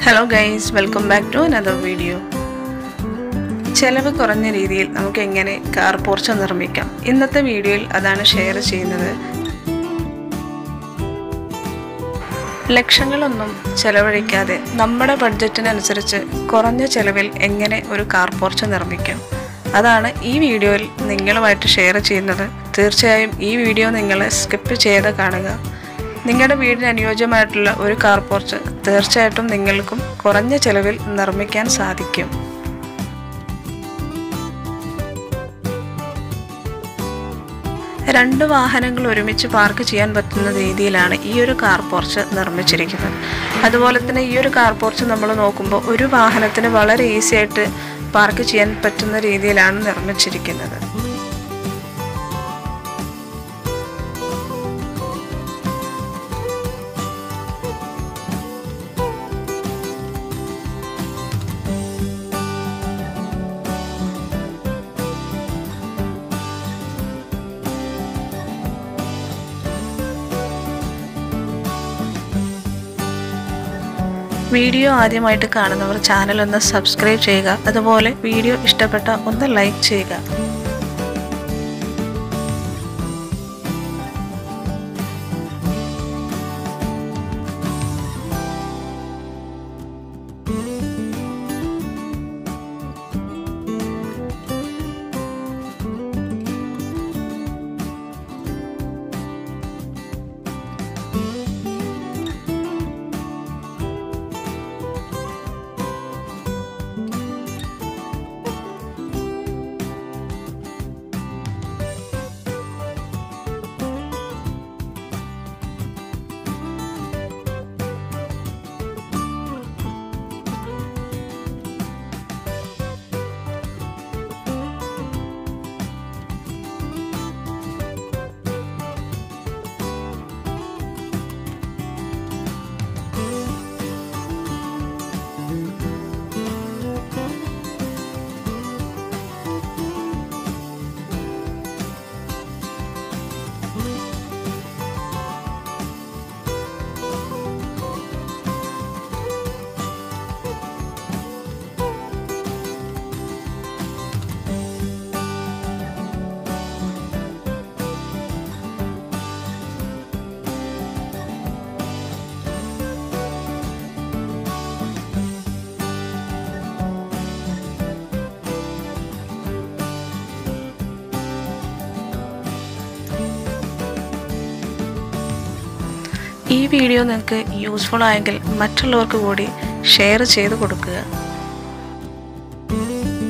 hello guys welcome back to another video ചെലവ് കുറഞ്ഞ രീതിയിൽ നമുക്ക് എങ്ങനെ കാർ പോർച്ച നിർമ്മിക്കാം ഇന്നത്തെ വീഡിയോയിൽ അതാണ് ഷെയർ ചെയ്യുന്നത് ലക്ഷങ്ങളൊന്നും ചെലവഴിക്കാതെ നമ്മുടെ ബഡ്ജറ്റിനനുസരിച്ച് കുറഞ്ഞ ചെലവിൽ എങ്ങനെ ഒരു കാർ പോർച്ച നിർമ്മിക്കാം അതാണ് ഈ വീഡിയോയിൽ നിങ്ങളുമായിട്ട് ഷെയർ ചെയ്യുന്നത് തീർച്ചയായും ഈ വീഡിയോ നിങ്ങൾ സ്കിപ്പ് ചെയ്ത് കാണുക നിങ്ങളുടെ വീടിന് അനുയോജ്യമായിട്ടുള്ള ഒരു കാർ പോർച്ച് തീർച്ചയായിട്ടും നിങ്ങൾക്കും കുറഞ്ഞ ചെലവിൽ നിർമ്മിക്കാൻ സാധിക്കും രണ്ട് വാഹനങ്ങൾ ഒരുമിച്ച് പാർക്ക് ചെയ്യാൻ പറ്റുന്ന രീതിയിലാണ് ഈ ഒരു കാർ പോർച്ച് നിർമ്മിച്ചിരിക്കുന്നത് അതുപോലെ തന്നെ ഈ ഒരു കാർ പോർച്ച് നമ്മൾ നോക്കുമ്പോൾ ഒരു വാഹനത്തിന് വളരെ ഈസി ആയിട്ട് പാർക്ക് ചെയ്യാൻ പറ്റുന്ന രീതിയിലാണ് നിർമ്മിച്ചിരിക്കുന്നത് വീഡിയോ ആദ്യമായിട്ട് കാണുന്നവർ ചാനൽ ഒന്ന് സബ്സ്ക്രൈബ് ചെയ്യുക അതുപോലെ വീഡിയോ ഇഷ്ടപ്പെട്ട ഒന്ന് ലൈക്ക് ചെയ്യുക ഈ വീഡിയോ നിങ്ങൾക്ക് യൂസ്ഫുൾ ആയെങ്കിൽ മറ്റുള്ളവർക്ക് കൂടി ഷെയർ ചെയ്ത് കൊടുക്കുക